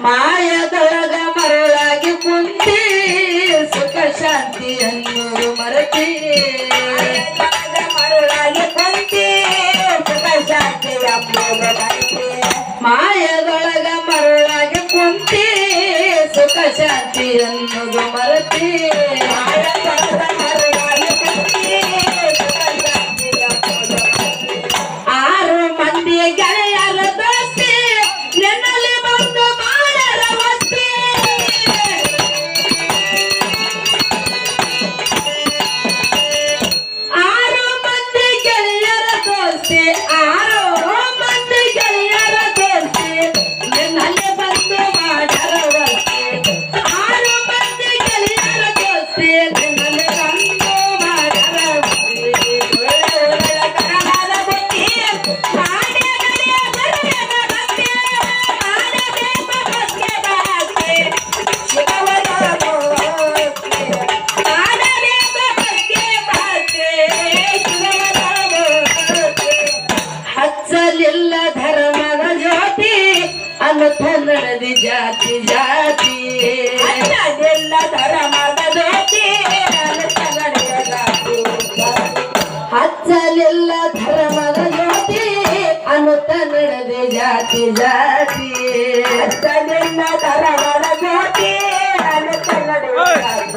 ಮಾಯದೊಳಗ ಮರಳಾಗಿ ಕುಂತಿ ಸುಖ ಶಾಂತಿಯನ್ನು ಮರತಿ ಮರುಳಾಗಿ ಕುಂತಿ ಸುಖ ಶಾಂತಿ ಎಂಬುದು ಬಯಕೆ. ಮಾಯದೊಳಗ ಮರಳಾಗಿ ಕುಂತಿ ಸುಖ ಶಾಂತಿ ಅನ್ನೋದು ಮರತಿ ಮಾಯದೊಳಗ ಮರುಳಾಗಿ ಕುಂತಿ ಸುಖ ಶಾಂತಿ ಎಂಬುದು ಬಯಕೆ. ಆರು ಮಂದಿ ಗೆಳೆಯರ ದೋಸ್ತಿ ನಿನ್ನಲ್ಲಿ ಬಂದು ಮಾಡರ ವಸ್ತಿ ಆರು ಮಂದಿ ಗೆಳೆಯರ ದೋಸ್ತಿ ಆರು ಮಂದಿ ಗೆಳೆಯರ ದೋಸ್ತಿ ನಿನ್ನಲ್ಲಿ ಬಂದು ಮಾಡರ ವಸ್ತಿ ಆರು ಮಂದಿ ಗೆಳೆಯರ ದೋಸ್ತಿ ನಿನ್ನಲ್ಲಿ ಬಂದು ಮಾಡರ ವಸ್ತಿ ಒಳ್ಳೆಯ ಕರವಾದ ಬುದ್ಧಿ ಆಡೆ ನಡೆಯ ಬರೆಯದ ಭಕ್ತಿ, ಆಡಬೇಕು ಭಕ್ತಿ ಭಕ್ತಿ. ಶಿವವನ ಮೂರ್ತಿ. ಆಡಬೇಕು ಭಕ್ತಿ ಭಕ್ತಿ. ಶಿವವನ ಮೂರ್ತಿ. ಹಚ್ಚಲಿಲ್ಲ ಧರ್ಮದ ಜ್ಯೋತಿ ಅನ್ನುತ್ತ ನಡೆದಿ ಜಾತಿ ಜಾತಿ ಅಣ್ಣನಿಲ್ಲ ಧರ್ಮದ ಜ್ಯೋತಿ ಅನುಸರಣೆಯ ಜಾತಿ. ಹಚ್ಚಲಿಲ್ಲ ಧರ್ಮದ ಜ್ಯೋತಿ ಅನ್ನುತ್ತ ನಡೆದಿ ಜಾತಿ ಜಾತಿ ಅಣ್ಣನಿಲ್ಲ ಧರ್ಮದ ಜ್ಯೋತಿ ಅನುಸರಣೆಯ ಜಾತಿ.